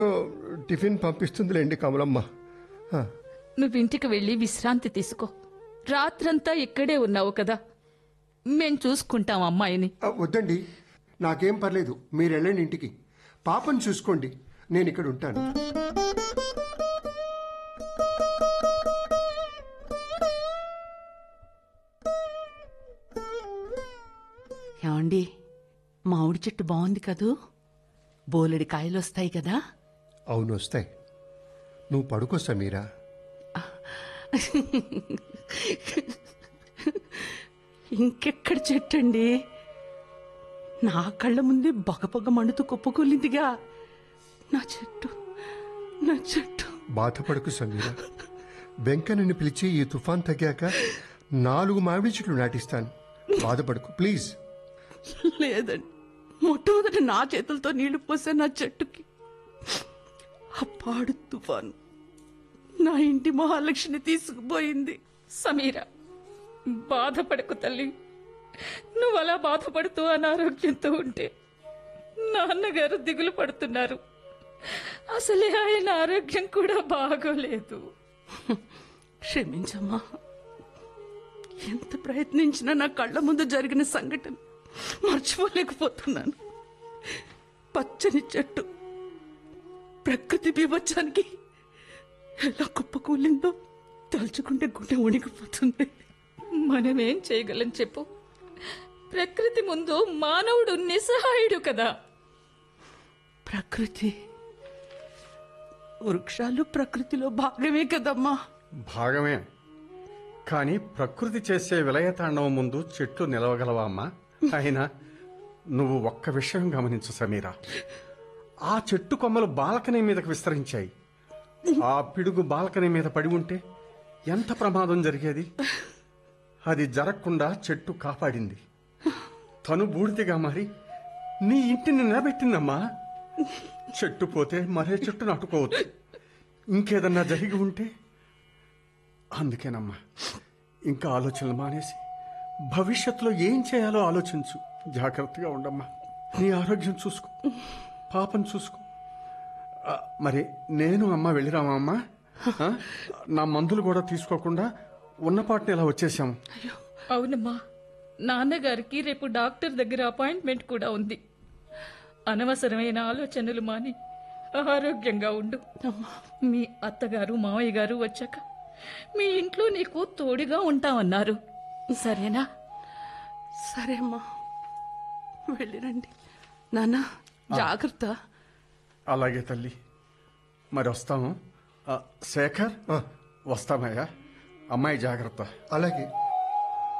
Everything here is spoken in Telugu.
ఓ, టిఫిన్ పంపిస్తుందిలేండి కమలమ్మ ఆ, నువ్వు ఇంటికి వెళ్ళి విశ్రాంతి తీసుకో రాత్రంతా ఇక్కడే ఉన్నావు కదా మేం చూసుకుంటాం అమ్మాయిని ఆ, వద్దండి నాకేం పర్లేదు మీరు వెళ్ళండి ఇంటికి పాపను చూసుకోండి నేను ఇక్కడ ఉంటాను ఏమండి మామిడి చెట్టు బాగుంది కదూ బోలెడి కాయలు వస్తాయి కదా అవును వస్తాయి నువ్వు పడుకో సమీరా ఇంకెక్కడ చెట్టు అండి నా కళ్ళ ముందే బగబగ మండుతూ కుప్పకూలిందిగా నా చెట్టు నా చెట్టు బాధపడకు సమీరా వెంకన్నని పిలిచి ఈ తుఫాన్ తగ్గాక నాలుగు మామిడి చెట్లు నాటిస్తాను బాధపడకు ప్లీజ్ లేదండి మొట్టమొదట నా చేతులతో నీళ్లు పోసే నా చెట్టుకి ఆ పాడు తుఫాను నా ఇంటి మహాలక్ష్మిని తీసుకుపోయింది సమీరా బాధపడకు తల్లి నువ్వు అలా బాధపడుతూ అనారోగ్యంతో ఉంటే నాన్నగారు దిగులు పడుతున్నారు అసలే ఆయన ఆరోగ్యం కూడా బాగోలేదు క్షమించమ్మా ఎంత ప్రయత్నించినా నా కళ్ళ ముందు జరిగిన సంఘటన మర్చిపోలేకపోతున్నాను పచ్చని చెట్టు ప్రకృతి బీభత్సానికి ఎలా కుప్పకూలిందో తలుచుకుంటే గుండె వణికిపోతుంది మనమేం చేయగలం చెప్పు ప్రకృతి ముందు మానవుడు నిస్సహాయుడు కదా ప్రకృతి వృక్షాలు ప్రకృతిలో భాగమే కదమ్మా భాగమే కానీ ప్రకృతి చేసే విలయతాండవం ముందు చెట్లు నిలవగలవా అమ్మా అయినా నువ్వు ఒక్క విషయం గమనించు సమీరా ఆ చెట్టు కొమ్మలు బాల్కనీ మీదకు విస్తరించాయి ఆ పిడుగు బాల్కనీ మీద పడి ఉంటే ఎంత ప్రమాదం జరిగేది అది జరగకుండా చెట్టు కాపాడింది తను బూడిదిగా మారి నీ ఇంటిని నిలబెట్టిందమ్మా చెట్టు పోతే మరే చెట్టు నాటుకోవచ్చు ఇంకేదన్నా జరిగి ఉంటే అందుకేనమ్మా ఇంకా ఆలోచనలు మానేసి భవిష్యత్తులో ఏం చేయాలో ఆలోచించు జాగ్రత్తగా ఉండమ్మా నీ ఆరోగ్యం చూసుకో పాపం చూసుకో ఆ, మరి నేను అమ్మ వెళ్ళిరామా అమ్మా ఆ? నా మందులు కూడా తీసుకోకుండా ఉన్నపాటిని ఇలా వచ్చేసాము అవునమ్మా నాన్నగారికి రేపు డాక్టర్ దగ్గర అపాయింట్మెంట్ కూడా ఉంది అనవసరమైన ఆలోచనలు మాని ఆరోగ్యంగా ఉండు మీ అత్తగారు మావయ్య గారు వచ్చాక మీ ఇంట్లో నీకు తోడుగా ఉంటామన్నారు సరేనా సరే అమ్మా వెళ్ళిరండి నాన్న జాగ్రత్త అలాగే తల్లి మరి వస్తాము ఆ, శేఖర్ వస్తామయ్యా అమ్మాయి జాగ్రత్త అలాగే